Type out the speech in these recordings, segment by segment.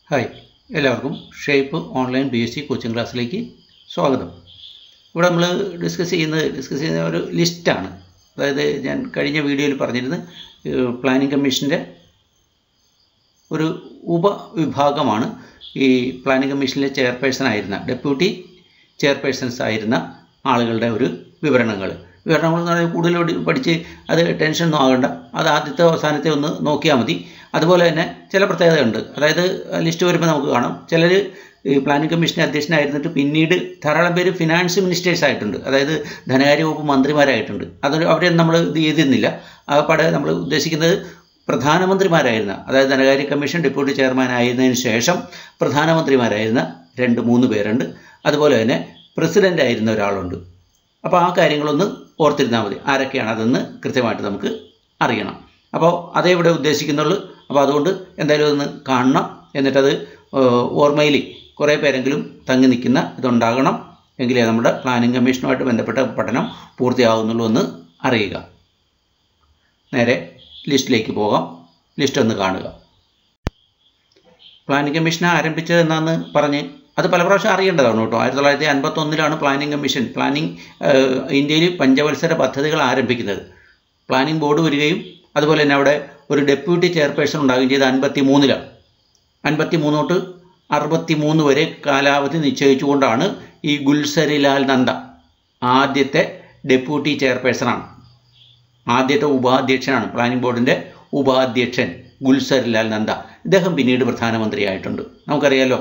hi എല്ലാവർക്കും shape online B S C coaching ക്ലാസ്സിലേക്ക് സ്വാഗതം ഇവിടെ നമ്മൾ ഡിസ്കസ് ചെയ്യുന്നത് ഡിസ്കസ് ചെയ്യുന്ന ഒരു ലിസ്റ്റാണ് അതായത് ഞാൻ കഴിഞ്ഞ വീഡിയോയിൽ പറഞ്ഞിരുന്നത് പ്ലാനിംഗ് കമ്മീഷൻ്റെ ഒരു ഉപവിഭാഗമാണ് ഈ പ്ലാനിംഗ് കമ്മീഷനിലെ ചെയർപേഴ്സൺ ആയിരുന്ന ഡെപ്യൂട്ടി ചെയർപേഴ്സൺസ് ആയിരുന്ന ആളുകളുടെ ഒരു വിവരണങ്ങൾ വിവരണങ്ങൾ എന്ന് പറഞ്ഞാൽ കൂടുതൽ പഠി- പഠിച്ച് അത് ടെൻഷനൊന്നും ആകണ്ട അത് ആദ്യത്തെ അവസാനത്തെ ഒന്ന് നോക്കിയാൽ മതി അതുപോലെ തന്നെ ചില പ്രത്യേകതയുണ്ട് അതായത് ലിസ്റ്റ് വരുമ്പോൾ നമുക്ക് കാണാം ചിലർ ഈ പ്ലാനിംഗ് കമ്മീഷൻ്റെ അധ്യക്ഷനായിരുന്നിട്ട് പിന്നീട് ധാരാളം പേര് ഫിനാൻസ് മിനിസ്റ്റേഴ്സ് ആയിട്ടുണ്ട് അതായത് ധനകാര്യ വകുപ്പ് മന്ത്രിമാരായിട്ടുണ്ട് അതൊരു അവിടെ നമ്മൾ ഇത് ചെയ്തിരുന്നില്ല ആ പടെ നമ്മൾ ഉദ്ദേശിക്കുന്നത് പ്രധാനമന്ത്രിമാരായിരുന്ന അതായത് ധനകാര്യ കമ്മീഷൻ ഡെപ്യൂട്ടി ചെയർമാൻ ആയിരുന്നതിന് ശേഷം പ്രധാനമന്ത്രിമാരായിരുന്ന രണ്ട് മൂന്ന് പേരുണ്ട് അതുപോലെ തന്നെ പ്രസിഡൻ്റ് ആയിരുന്ന ഒരാളുണ്ട് അപ്പോൾ ആ കാര്യങ്ങളൊന്ന് ഓർത്തിരുന്നാൽ മതി ആരൊക്കെയാണ് അതെന്ന് കൃത്യമായിട്ട് നമുക്ക് അറിയണം അപ്പോൾ അതേ ഇവിടെ ഉദ്ദേശിക്കുന്നുള്ളൂ അപ്പോൾ അതുകൊണ്ട് എന്തായാലും ഒന്ന് കാണണം എന്നിട്ടത് ഏഹ്, ഓർമ്മയിൽ കുറേ പേരെങ്കിലും തങ്ങി നിൽക്കുന്ന ഇതുണ്ടാകണം എങ്കിലേ നമ്മുടെ പ്ലാനിംഗ് കമ്മീഷനുമായിട്ട് ബന്ധപ്പെട്ട പഠനം പൂർത്തിയാകുന്നുള്ളൂ എന്ന് അറിയുക നേരെ ലിസ്റ്റിലേക്ക് പോകാം ലിസ്റ്റ് ഒന്ന് കാണുക പ്ലാനിംഗ് കമ്മീഷൻ ആരംഭിച്ചത് എന്നാന്ന് പറഞ്ഞ് അത് പല പ്രാവശ്യം അറിയേണ്ടതാണ് കേട്ടോ ആയിരത്തി തൊള്ളായിരത്തി അൻപത്തൊന്നിലാണ് പ്ലാനിംഗ് കമ്മീഷൻ പ്ലാനിംഗ് ഏഹ്, ഇന്ത്യയിൽ പഞ്ചവത്സര പദ്ധതികൾ ആരംഭിക്കുന്നത് പ്ലാനിംഗ് ബോർഡ് വരികയും അതുപോലെ തന്നെ അവിടെ ഒരു ഡെപ്യൂട്ടി ചെയർപേഴ്സൺ ഉണ്ടാകുകയും ചെയ്ത് അൻപത്തി മൂന്നിലാണ് അൻപത്തി മൂന്ന് തൊട്ട് അറുപത്തി മൂന്ന് വരെ കാലാവധി നിശ്ചയിച്ചുകൊണ്ടാണ് ഈ ഗുൽസരിലാൽ നന്ദ ആദ്യത്തെ ഡെപ്യൂട്ടി ചെയർപേഴ്സണാണ് ആദ്യത്തെ ഉപാധ്യക്ഷനാണ് പ്ലാനിംഗ് ബോർഡിൻ്റെ ഉപാധ്യക്ഷൻ ഗുൽസരിലാൽ നന്ദ ഇദ്ദേഹം പിന്നീട് പ്രധാനമന്ത്രിയായിട്ടുണ്ട് നമുക്കറിയാലോ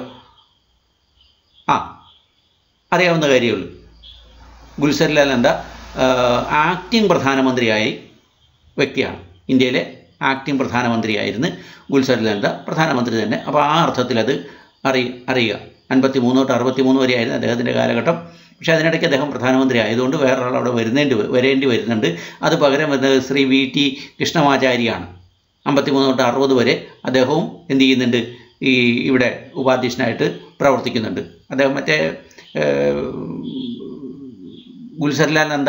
ആ അറിയാവുന്ന കാര്യമുള്ളൂ ഗുൽസരിലാൽ നന്ദ ആക്ടിംഗ് പ്രധാനമന്ത്രിയായി വ്യക്തിയാണ് ഇന്ത്യയിലെ ആക്ടിംഗ് പ്രധാനമന്ത്രിയായിരുന്നു ഗുൽസരിലാൽ നന്ദ പ്രധാനമന്ത്രി തന്നെ അപ്പോൾ ആ അർത്ഥത്തിൽ അത് അറി അറിയുക അൻപത്തി മൂന്ന് തൊട്ട് അറുപത്തി മൂന്ന് വരെയായിരുന്നു അദ്ദേഹത്തിൻ്റെ കാലഘട്ടം പക്ഷേ അതിനിടയ്ക്ക് അദ്ദേഹം പ്രധാനമന്ത്രി ആയതുകൊണ്ട് വേറൊരാൾ അവിടെ വരുന്നേണ്ടി വ- വരേണ്ടി വരുന്നുണ്ട് അത് പകരം വരുന്നത് ശ്രീ വി ടി കൃഷ്ണമാചാരിയാണ് അമ്പത്തിമൂന്ന് തൊട്ട് അറുപത് വരെ അദ്ദേഹവും എന്ത് ചെയ്യുന്നുണ്ട് ഈ ഇവിടെ ഉപാധ്യക്ഷനായിട്ട് പ്രവർത്തിക്കുന്നുണ്ട് അദ്ദേഹം മറ്റേ ഏഹ്, ഗുൽസർലാൽ നന്ദ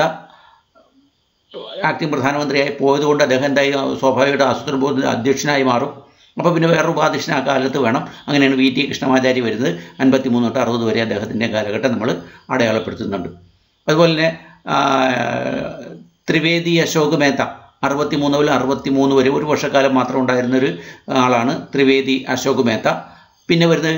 ആക്ടിംഗ് പ്രധാനമന്ത്രിയായി പോയതുകൊണ്ട് അദ്ദേഹം എന്തായി സ്വാഭാവികമായിട്ട് ആസൂത്രണ ബോർഡിൻ്റെ അധ്യക്ഷനായി മാറും അപ്പോൾ പിന്നെ വേറൊരു ഉപാധ്യക്ഷൻ ആ കാലത്ത് വേണം അങ്ങനെയാണ് വി ടി കൃഷ്ണമാചാരി വരുന്നത് അൻപത്തി മൂന്ന് തൊട്ട് അറുപത് വരെ അദ്ദേഹത്തിൻ്റെ കാലഘട്ടം നമ്മൾ അടയാളപ്പെടുത്തുന്നുണ്ട് അതുപോലെ തന്നെ ആ, ത്രിവേദി അശോക് മേത്ത അറുപത്തി മൂന്ന് മുതൽ അറുപത്തി മൂന്ന് വരെ ഒരു വർഷക്കാലം മാത്രം ഉണ്ടായിരുന്നൊരു ആളാണ് ത്രിവേദി അശോക് മേത്ത പിന്നെ വരുന്നത്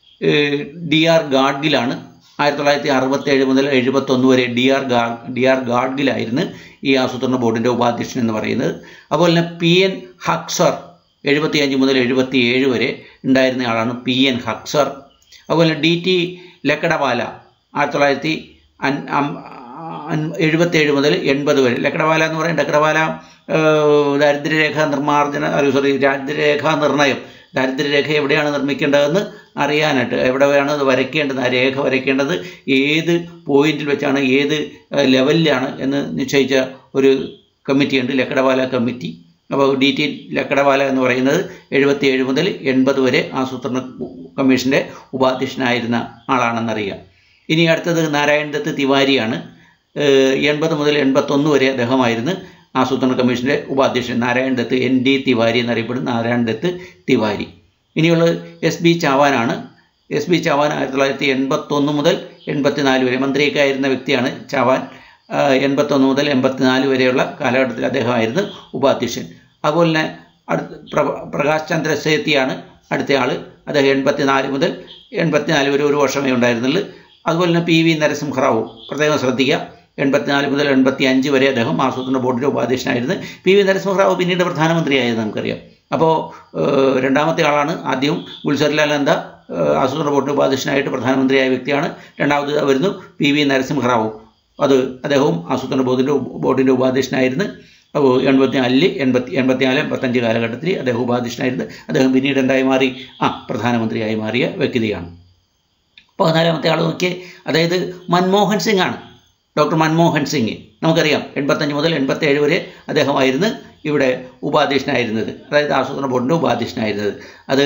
ഡി ആർ ഗാഡ്ഗിലാണ് ആയിരത്തി തൊള്ളായിരത്തി അറുപത്തേഴ് മുതൽ എഴുപത്തൊന്ന് വരെ ഡി ആർ ഗാ ഡി ആർ ഗാഡ്ഗിലായിരുന്നു ഈ ആസൂത്രണ ബോർഡിൻ്റെ ഉപാധ്യക്ഷൻ എന്ന് പറയുന്നത് അതുപോലെ തന്നെ പി എൻ ഹക്സർ എഴുപത്തിയഞ്ച് മുതൽ എഴുപത്തി ഏഴ് വരെ ഉണ്ടായിരുന്ന ആളാണ് പി എൻ ഹക്സർ അതുപോലെ ഡി ടി ലക്കടവാല ആയിരത്തി തൊള്ളായിരത്തി അൻ അം- അൻ- എഴുപത്തേഴ് മുതൽ എൺപത് വരെ ലക്കടവാല എന്ന് പറയുന്നത് ലക്കടവാല ഏഹ്, ദാരിദ്ര്യരേഖ നിർമ്മാർജ്ജന സോറി ദാരിദ്ര്യരേഖ നിർണയം ദാരിദ്ര്യരേഖ എവിടെയാണ് നിർമ്മിക്കേണ്ടതെന്ന് അറിയാനായിട്ട് എവിടെയാണ് അത് വരയ്ക്കേണ്ടത് ആ രേഖ വരയ്ക്കേണ്ടത് ഏത് പോയിന്റിൽ വെച്ചാണ് ഏത് ഏഹ്, ലെവലിലാണ് എന്ന് നിശ്ചയിച്ച ഒരു കമ്മിറ്റിയുണ്ട് ലക്കടവാല കമ്മിറ്റി അപ്പോൾ ഡി ടി ലക്കടവാല എന്ന് പറയുന്നത് എഴുപത്തിയേഴ് മുതൽ എൺപത് വരെ ആസൂത്രണ കമ്മീഷൻ്റെ ഉപാധ്യക്ഷനായിരുന്ന ആളാണെന്നറിയാം ഇനി അടുത്തത് നാരായൺ ദത്ത് തിവാരിയാണ് ഏഹ് എൺപത് മുതൽ എൺപത്തൊന്ന് വരെ അദ്ദേഹമായിരുന്നു ആസൂത്രണ കമ്മീഷൻ്റെ ഉപാധ്യക്ഷൻ നാരായൺ ദത്ത് എൻ ഡി തിവാരി എന്നറിയപ്പെടുന്ന നാരായൺ ദത്ത് തിവാരി ഇനിയുള്ളത് എസ് ബി ചാവാനാണ് എസ് ബി ചാവാൻ ആയിരത്തി തൊള്ളായിരത്തി എൺപത്തൊന്ന് മുതൽ എൺപത്തിനാല് വരെ മന്ത്രിയൊക്കെ ആയിരുന്ന വ്യക്തിയാണ് ചാവാൻ ആഹ് എൺപത്തൊന്ന് മുതൽ എൺപത്തിനാല് വരെയുള്ള കാലഘട്ടത്തിൽ അദ്ദേഹമായിരുന്നു ഉപാധ്യക്ഷൻ അതുപോലെ തന്നെ അടുത്ത പ്ര- പ്രകാശ് ചന്ദ്ര സേത്തിയാണ് അടുത്ത ആൾ അദ്ദേഹം എൺപത്തിനാല് മുതൽ എൺപത്തിനാല് വരെ ഒരു വർഷമേ ഉണ്ടായിരുന്നുള്ളൂ അതുപോലെ തന്നെ പി വി നരസിംഹറാവു പ്രത്യേകം ശ്രദ്ധിക്കുക എൺപത്തിനാല് മുതൽ എൺപത്തി അഞ്ച് വരെ അദ്ദേഹം ആസൂത്രണ ബോർഡിൻ്റെ ഉപാധ്യക്ഷനായിരുന്നു പി വി നരസിംഹറാവു പിന്നീട് പ്രധാനമന്ത്രിയായത് നമുക്കറിയാം അപ്പോൾ ഏഹ്, രണ്ടാമത്തെ ആളാണ് ആദ്യം ഗുൽസർലാൽ നന്ദ ഏഹ്, ആസൂത്രണ ബോർഡിൻ്റെ ഉപാധ്യക്ഷനായിട്ട് പ്രധാനമന്ത്രിയായ വ്യക്തിയാണ് രണ്ടാമത് വരുന്നു പി വി നരസിംഹറാവു അത് അദ്ദേഹവും ആസൂത്രണ ബോർഡിൻ്റെ ബോർഡിൻ്റെ ഉപാധ്യക്ഷനായിരുന്നു അപ്പോൾ എൺപത്തി നാലിൽ എൺപത്തി എൺപത്തിനാല് എൺപത്തഞ്ച് കാലഘട്ടത്തിൽ അദ്ദേഹം ഉപാധ്യക്ഷനായിരുന്നു അദ്ദേഹം പിന്നീട് എന്തായി മാറി ആ പ്രധാനമന്ത്രിയായി മാറിയ വ്യക്തിയാണ് പതിനാലാമത്തെ ആൾ നോക്കിയേ അതായത് മൻമോഹൻ സിംഗ് ആണ് ഡോക്ടർ മൻമോഹൻ സിംഗ് നമുക്കറിയാം എൺപത്തഞ്ച് മുതൽ എൺപത്തേഴ് വരെ അദ്ദേഹമായിരുന്നു ഇവിടെ ഉപാധ്യക്ഷനായിരുന്നത് അതായത് ആസൂത്രണ ബോർഡിൻ്റെ ഉപാധ്യക്ഷനായിരുന്നത് അത്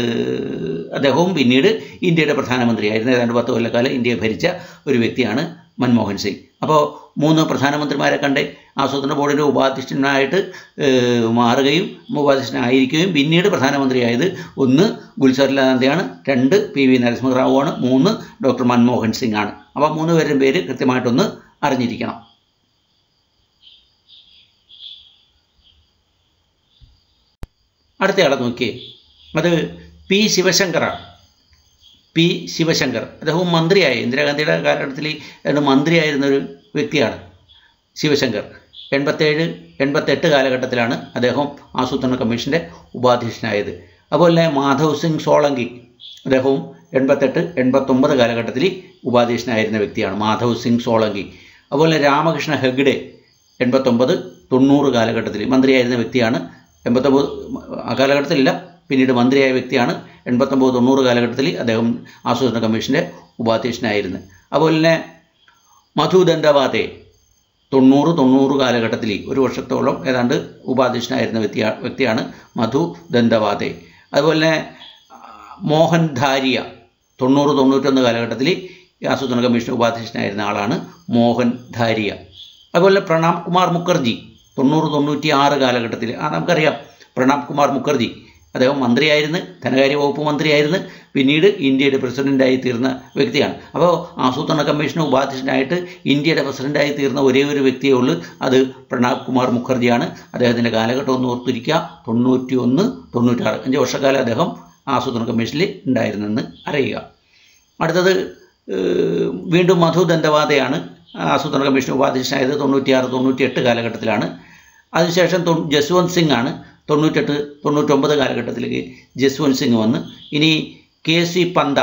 അദ്ദേഹവും പിന്നീട് ഇന്ത്യയുടെ പ്രധാനമന്ത്രിയായിരുന്നു ഏതാണ്ട് പത്ത് കൊല്ലക്കാലം ഇന്ത്യയെ ഭരിച്ച ഒരു വ്യക്തിയാണ് മൻമോഹൻ സിംഗ് അപ്പോൾ മൂന്ന് പ്രധാനമന്ത്രിമാരെ കണ്ട് ആസൂത്രണ ബോർഡിൻ്റെ ഉപാധ്യക്ഷനായിട്ട് ഏഹ്, മാറുകയും ഉപാധ്യക്ഷനായിരിക്കുകയും പിന്നീട് പ്രധാനമന്ത്രിയായത് ഒന്ന് ഗുൽസർലാൽ നന്ദയാണ് രണ്ട് പി വി നരസിംഹറാവുവാണ് മൂന്ന് ഡോക്ടർ മൻമോഹൻ സിംഗ് ആണ് അപ്പോൾ മൂന്ന് പേരുടെയും പേര് കൃത്യമായിട്ടൊന്ന് അറിഞ്ഞിരിക്കണം അടുത്തയാളെ നോക്കിയേ അത് പി ശിവശങ്കറാണ് പി ശിവശങ്കർ അദ്ദേഹം മന്ത്രിയായി ഇന്ദിരാഗാന്ധിയുടെ കാലഘട്ടത്തിൽ അദ്ദേഹം മന്ത്രിയായിരുന്ന ഒരു വ്യക്തിയാണ് ശിവശങ്കർ എൺപത്തേഴ് എൺപത്തെട്ട് കാലഘട്ടത്തിലാണ് അദ്ദേഹം ആസൂത്രണ കമ്മീഷൻ്റെ ഉപാധ്യക്ഷനായത് അതുപോലെ തന്നെ മാധവ് സിംഗ് സോളങ്കി അദ്ദേഹവും എൺപത്തെട്ട് എൺപത്തൊമ്പത് കാലഘട്ടത്തിൽ ഉപാധ്യക്ഷനായിരുന്ന വ്യക്തിയാണ് മാധവ് സിംഗ് സോളങ്കി അതുപോലെ രാമകൃഷ്ണ ഹെഗ്ഡെ എൺപത്തൊമ്പത് തൊണ്ണൂറ് കാലഘട്ടത്തിൽ മന്ത്രിയായിരുന്ന വ്യക്തിയാണ് എൺപത്തൊമ്പത് ആ കാലഘട്ടത്തിലില്ല പിന്നീട് മന്ത്രിയായ വ്യക്തിയാണ് എൺപത്തൊമ്പത് തൊണ്ണൂറ് കാലഘട്ടത്തിൽ അദ്ദേഹം ആസൂത്രണ കമ്മീഷൻ്റെ ഉപാധ്യക്ഷനായിരുന്നു അതുപോലെ തന്നെ മധു ദണ്ഡവാദെ തൊണ്ണൂറ് തൊണ്ണൂറ് കാലഘട്ടത്തിൽ ഒരു വർഷത്തോളം ഏതാണ്ട് ഉപാധ്യക്ഷനായിരുന്ന വ്യക്തിയാ വ്യക്തിയാണ് മധു ദണ്ഡവാദെ അതുപോലെ തന്നെ ആ, മോഹൻ ധാരിയ തൊണ്ണൂറ് തൊണ്ണൂറ്റൊന്ന് കാലഘട്ടത്തിൽ ആസൂത്രണ കമ്മീഷൻ ഉപാധ്യക്ഷനായിരുന്ന ആളാണ് മോഹൻ ധാരിയ അതുപോലെ പ്രണാബ് കുമാർ മുഖർജി തൊണ്ണൂറ് തൊണ്ണൂറ്റി ആറ് കാലഘട്ടത്തിൽ ആ നമുക്കറിയാം പ്രണാബ് കുമാർ മുഖർജി അദ്ദേഹം മന്ത്രിയായിരുന്നു ധനകാര്യ വകുപ്പ് മന്ത്രിയായിരുന്നു പിന്നീട് ഇന്ത്യയുടെ പ്രസിഡൻ്റായി തീർന്ന വ്യക്തിയാണ് അപ്പോൾ ആസൂത്രണ കമ്മീഷൻ ഉപാധ്യക്ഷനായിട്ട് ഇന്ത്യയുടെ പ്രസിഡൻ്റായി തീർന്ന ഒരേ ഒരു വ്യക്തിയേ ഉള്ളൂ അത് പ്രണാബ് കുമാർ മുഖർജിയാണ് അദ്ദേഹത്തിൻ്റെ കാലഘട്ടം ഒന്ന് ഓർത്തിരിക്കുക തൊണ്ണൂറ്റി ഒന്ന് തൊണ്ണൂറ്റാറ് അഞ്ച് വർഷക്കാലം അദ്ദേഹം ആസൂത്രണ കമ്മീഷനിൽ ഉണ്ടായിരുന്നെന്ന് അറിയുക അടുത്തത് ഏഹ്, വീണ്ടും മധു ദണ്ഡവാദയാണ് ആസൂത്രണ കമ്മീഷൻ ഉപാധ്യക്ഷനായത് തൊണ്ണൂറ്റിയാറ് തൊണ്ണൂറ്റിയെട്ട് കാലഘട്ടത്തിലാണ് അതിനുശേഷം തൊ ജസ്വന്ത് സിംഗ് ആണ് തൊണ്ണൂറ്റെട്ട് തൊണ്ണൂറ്റൊമ്പത് കാലഘട്ടത്തിലേക്ക് ജസ്വന്ത് സിംഗ് വന്ന് ഇനി കെ സി പന്ത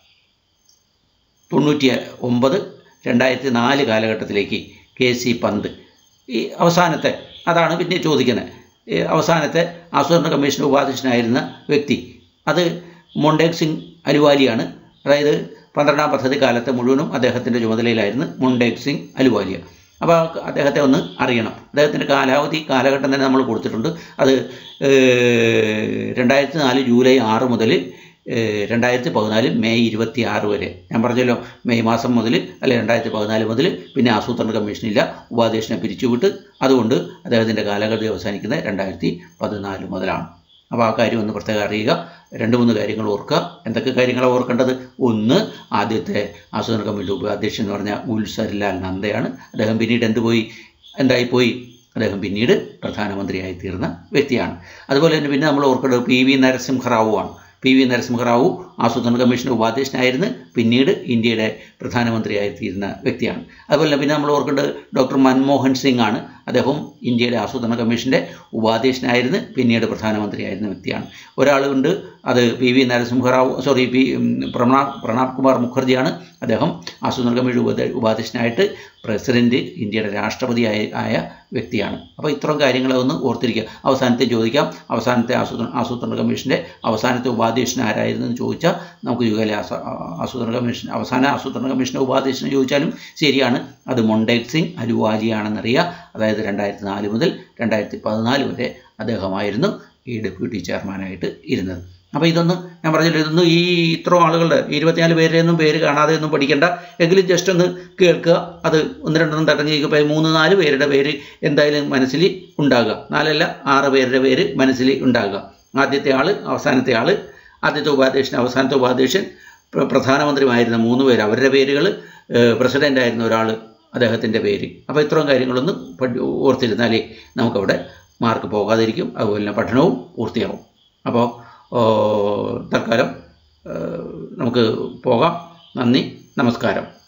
തൊണ്ണൂറ്റി ഒമ്പത് രണ്ടായിരത്തി നാല് കാലഘട്ടത്തിലേക്ക് കെ സി പന്ത് ഈ അവസാനത്തെ അതാണ് പിന്നെ ചോദിക്കുന്നത് ഈ അവസാനത്തെ ആസൂത്രണ കമ്മീഷൻ ഉപാധ്യക്ഷനായിരുന്ന വ്യക്തി അത് മൊണ്ടേക് സിംഗ് അലുവാലിയാണ് അതായത് പന്ത്രണ്ടാം പദ്ധതി കാലത്ത് മുഴുവനും അദ്ദേഹത്തിൻ്റെ ചുമതലയിലായിരുന്നു മൊണ്ടേക് സിംഗ് അലുവാലിയ അപ്പോൾ അദ്ദേഹത്തെ ഒന്ന് അറിയണം അദ്ദേഹത്തിൻ്റെ കാലാവധി കാലഘട്ടം തന്നെ നമ്മൾ കൊടുത്തിട്ടുണ്ട് അത് രണ്ടായിരത്തി നാല് ജൂലൈ ആറ് മുതൽ രണ്ടായിരത്തി പതിനാല് മെയ് ഇരുപത്തി ആറ് വരെ ഞാൻ പറഞ്ഞല്ലോ മെയ് മാസം മുതൽ അല്ലെ രണ്ടായിരത്തി പതിനാല് മുതൽ പിന്നെ ആസൂത്രണ കമ്മീഷനില്ല ഉപാധ്യക്ഷനെ പിരിച്ചുവിട്ട് അതുകൊണ്ട് അദ്ദേഹത്തിൻ്റെ കാലഘട്ടം അവസാനിക്കുന്നത് രണ്ടായിരത്തി പതിനാല് മുതലാണ് അപ്പോൾ ആ കാര്യം ഒന്ന് പ്രത്യേകം അറിയുക രണ്ട് മൂന്ന് കാര്യങ്ങൾ ഓർക്കുക എന്തൊക്കെ കാര്യങ്ങളാണ് ഓർക്കേണ്ടത് ഒന്ന് ആദ്യത്തെ ആസൂത്രണ കമ്മിറ്റി ഉപാധ്യക്ഷൻ എന്ന് പറഞ്ഞാൽ ഗുൽസർലാൽ നന്ദയാണ് അദ്ദേഹം പിന്നീട് എന്ത് പോയി എന്തായിപ്പോയി അദ്ദേഹം പിന്നീട് പ്രധാനമന്ത്രിയായി തീർന്ന വ്യക്തിയാണ് അതുപോലെ തന്നെ പിന്നെ നമ്മൾ ഓർക്കേണ്ടത് പി വി നരസിംഹറാവു ആണ് പി വി നരസിംഹറാവു ആസൂത്രണ കമ്മീഷൻ ഉപാധ്യക്ഷനായിരുന്നു പിന്നീട് ഇന്ത്യയുടെ പ്രധാനമന്ത്രിയായി തീരുന്ന വ്യക്തിയാണ് അതുപോലെ തന്നെ പിന്നെ നമ്മൾ ഓർക്കേണ്ടത് ഡോക്ടർ മൻമോഹൻ സിംഗ് ആണ് അദ്ദേഹം ഇന്ത്യയുടെ ആസൂത്രണ കമ്മീഷൻ്റെ ഉപാധ്യക്ഷനായിരുന്നു പിന്നീട് പ്രധാനമന്ത്രിയായിരുന്ന വ്യക്തിയാണ് ഒരാളുണ്ട് അത് P V Narasimha Rao sorry P ഉം, പ്രണാബ് പ്രണാബ് കുമാർ മുഖർജിയാണ് അദ്ദേഹം ആസൂത്രണ കമ്മീഷൻ ഉപ- ഉപാധ്യക്ഷനായിട്ട് പ്രസിഡന്റ് ഇന്ത്യയുടെ രാഷ്ട്രപതിയായ ആയ വ്യക്തിയാണ് അപ്പോൾ ഇത്തരം കാര്യങ്ങളെ ഒന്ന് ഓർത്തിരിക്കുക അവസാനത്തെ ചോദിക്കാം അവസാനത്തെ ആസൂത്രണ ആസൂത്രണ കമ്മീഷൻ്റെ അവസാനത്തെ ഉപാധ്യക്ഷൻ ആരായിരുന്നു എന്ന് ചോദിച്ചാൽ നമുക്ക് ചോദിക്കാം ആസ- ആസൂത്രണ കമ്മീഷൻ അവസാന ആസൂത്രണ കമ്മീഷൻ്റെ ഉപാധ്യക്ഷനെ ചോദിച്ചാലും ശരിയാണ് അത് മൊണ്ടേക് സിംഗ് അലുവാലിയാണെന്നറിയാം അതായത് രണ്ടായിരത്തി നാല് മുതൽ രണ്ടായിരത്തി പതിനാല് വരെ അദ്ദേഹമായിരുന്നു ഈ ഡെപ്യൂട്ടി ചെയർമാനായിട്ട് ഇരുന്നത് അപ്പോൾ ഇതൊന്നും ഞാൻ പറഞ്ഞല്ലോ ഇതൊന്നും ഈ ഇത്ര ആളുകളുടെ ഇരുപത്തിനാല് പേരെയൊന്നും പേര് കാണാതെ ഒന്നും പഠിക്കേണ്ട എങ്കിലും ജസ്റ്റ് ഒന്ന് കേൾക്കുക അത് ഒന്ന് രണ്ടെണ്ണം തടഞ്ഞ് ഇപ്പോൾ മൂന്ന് നാല് പേരുടെ പേര് എന്തായാലും മനസ്സിൽ ഉണ്ടാകുക നാലല്ല ആറ് പേരുടെ പേര് മനസ്സിൽ ഉണ്ടാകുക ആദ്യത്തെ ആൾ അവസാനത്തെ ആൾ ആദ്യത്തെ ഉപാധ്യക്ഷൻ അവസാനത്തെ ഉപാധ്യക്ഷൻ പ്ര- പ്രധാനമന്ത്രിയുമായിരുന്ന മൂന്ന് പേര് അവരുടെ പേരുകൾ പ്രസിഡൻ്റ് ആയിരുന്ന ഒരാൾ അദ്ദേഹത്തിൻ്റെ പേര് അപ്പോൾ ഇത്രയും കാര്യങ്ങളൊന്നും പഠി ഓർത്തിരുന്നാലേ നമുക്കവിടെ മാർക്ക് പോകാതിരിക്കും അതുപോലെ തന്നെ പഠനവും പൂർത്തിയാവും അപ്പോൾ ഓ, തൽക്കാലം ഏഹ്, നമുക്ക് പോകാം നന്ദി നമസ്കാരം